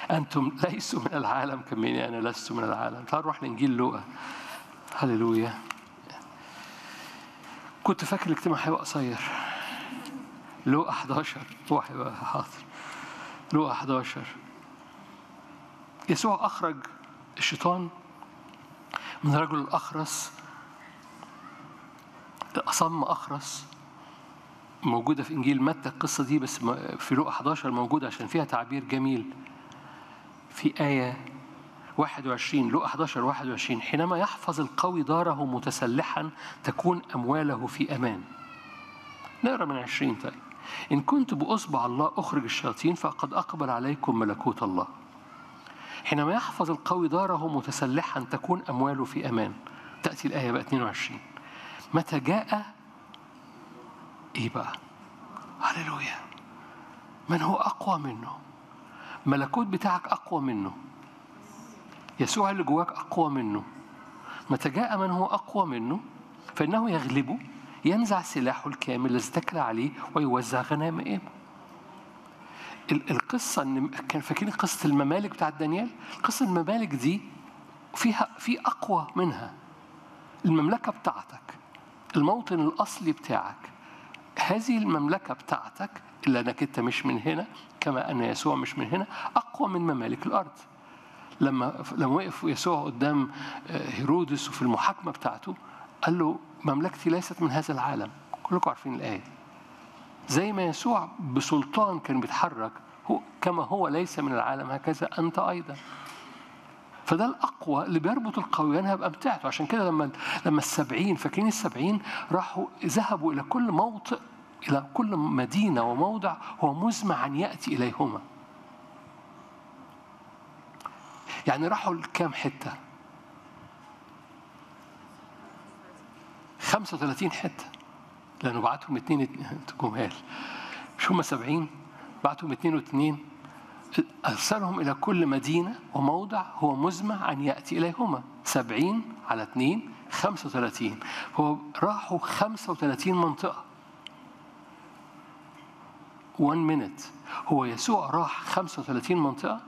أنتم ليسوا من العالم كمني أنا لست من العالم تعال نروح لإنجيل لوقا هللويا كنت فاكر الاجتماع هيبقى قصير لوقا 11 هو هيبقى حاضر لوقا 11 يسوع أخرج الشيطان من رجل الأخرس أصم أخرس موجودة في إنجيل متى القصة دي بس في لوقا 11 موجودة عشان فيها تعبير جميل في آية 21 لوقا 11 21 حينما يحفظ القوي داره متسلحا تكون أمواله في أمان نقرا من 20 طيب إن كنت بأصبع الله أخرج الشياطين فقد أقبل عليكم ملكوت الله حينما يحفظ القوي داره متسلحا تكون أمواله في أمان تأتي الآية بقى 22 متى جاء إيه بقى هللويا من هو أقوى منه ملكوت بتاعك أقوى منه يسوع اللي جواك أقوى منه متى جاء من هو أقوى منه فإنه يغلبه ينزع سلاحه الكامل الذي اتكل عليه ويوزع غنائمه القصة إن كان فاكرين قصة الممالك بتاعت دانيال؟ قصة الممالك دي فيها في أقوى منها المملكة بتاعتك الموطن الأصلي بتاعك هذه المملكة بتاعتك إلا أنك أنت مش من هنا كما أن يسوع مش من هنا أقوى من ممالك الأرض لما لما وقف يسوع قدام هيرودس وفي المحاكمة بتاعته قال له مملكتي ليست من هذا العالم كلكم عارفين الآية زي ما يسوع بسلطان كان بيتحرك هو كما هو ليس من العالم هكذا أنت أيضا فده الأقوى اللي بيربط القويان هيبقى بتاعته عشان كده لما لما السبعين فاكرين السبعين راحوا ذهبوا إلى كل موطئ إلى كل مدينة وموضع هو مزمع أن يأتي إليهما يعني راحوا لكام حتة 35 حتة لأنه بعتهم اتنين جمال مش هم سبعين بعتهم اتنين واتنين أرسلهم إلى كل مدينة وموضع هو مزمع أن يأتي إليهما سبعين على اثنين خمسة وثلاثين هو راحوا خمسة وثلاثين منطقة one minute هو يسوع راح خمسة وثلاثين منطقة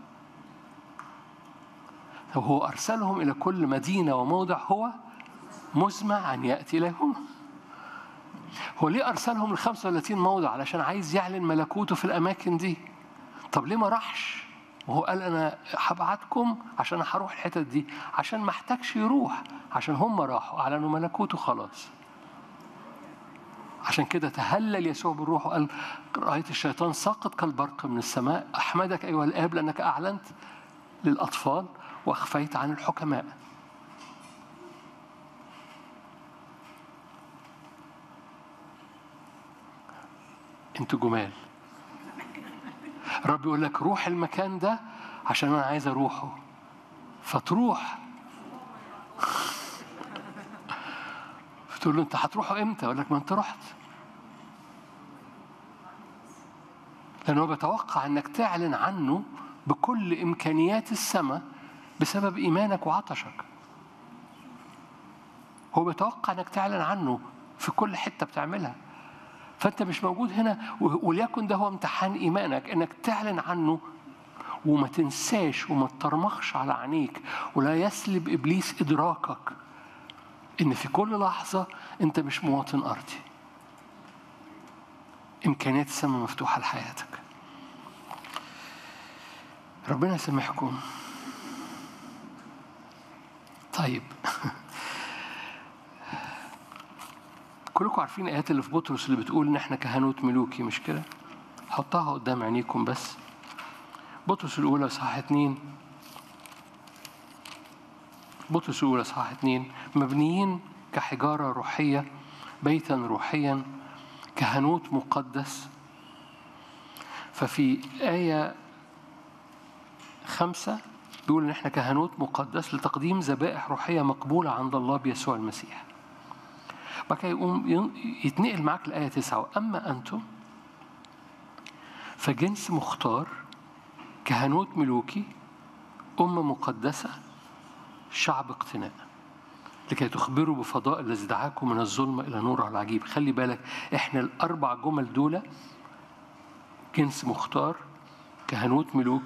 هو أرسلهم إلى كل مدينة وموضع هو مزمع أن يأتي إليهما هو ليه أرسلهم ل 35 موضع علشان عايز يعلن ملكوته في الأماكن دي طب ليه ما راحش وهو قال أنا هبعتكم عشان هروح الحتت دي عشان ما احتاجش يروح عشان هم راحوا أعلنوا ملكوته خلاص عشان كده تهلل يسوع بالروح وقال رأيت الشيطان ساقط كالبرق من السماء أحمدك أيها الآب لأنك أعلنت للأطفال وأخفيت عن الحكماء انتوا جمال رب يقول لك روح المكان ده عشان انا عايز اروحه فتروح فتقول له انت هتروحه امتى يقول لك ما انت رحت لانه بيتوقع انك تعلن عنه بكل امكانيات السماء بسبب ايمانك وعطشك هو بيتوقع انك تعلن عنه في كل حته بتعملها فانت مش موجود هنا وليكن ده هو امتحان ايمانك انك تعلن عنه وما تنساش وما تطرمخش على عينيك ولا يسلب ابليس ادراكك ان في كل لحظه انت مش مواطن ارضي امكانيات السماء مفتوحه لحياتك ربنا يسامحكم طيب كلكم عارفين الايات اللي في بطرس اللي بتقول ان احنا كهنوت ملوكي مش كده؟ حطها قدام عينيكم بس. بطرس الاولى اصحاح اتنين بطرس الاولى اصحاح اتنين مبنيين كحجاره روحيه بيتا روحيا كهنوت مقدس ففي آية خمسة بيقول إن إحنا كهنوت مقدس لتقديم ذبائح روحية مقبولة عند الله بيسوع المسيح. بعد كده يقوم يتنقل معاك الآية تسعة أما أنتم فجنس مختار كهنوت ملوكي أمة مقدسة شعب اقتناء لكي تخبروا بفضاء الذي دعاكم من الظلمة إلى نوره العجيب خلي بالك إحنا الأربع جمل دول جنس مختار كهنوت ملوكي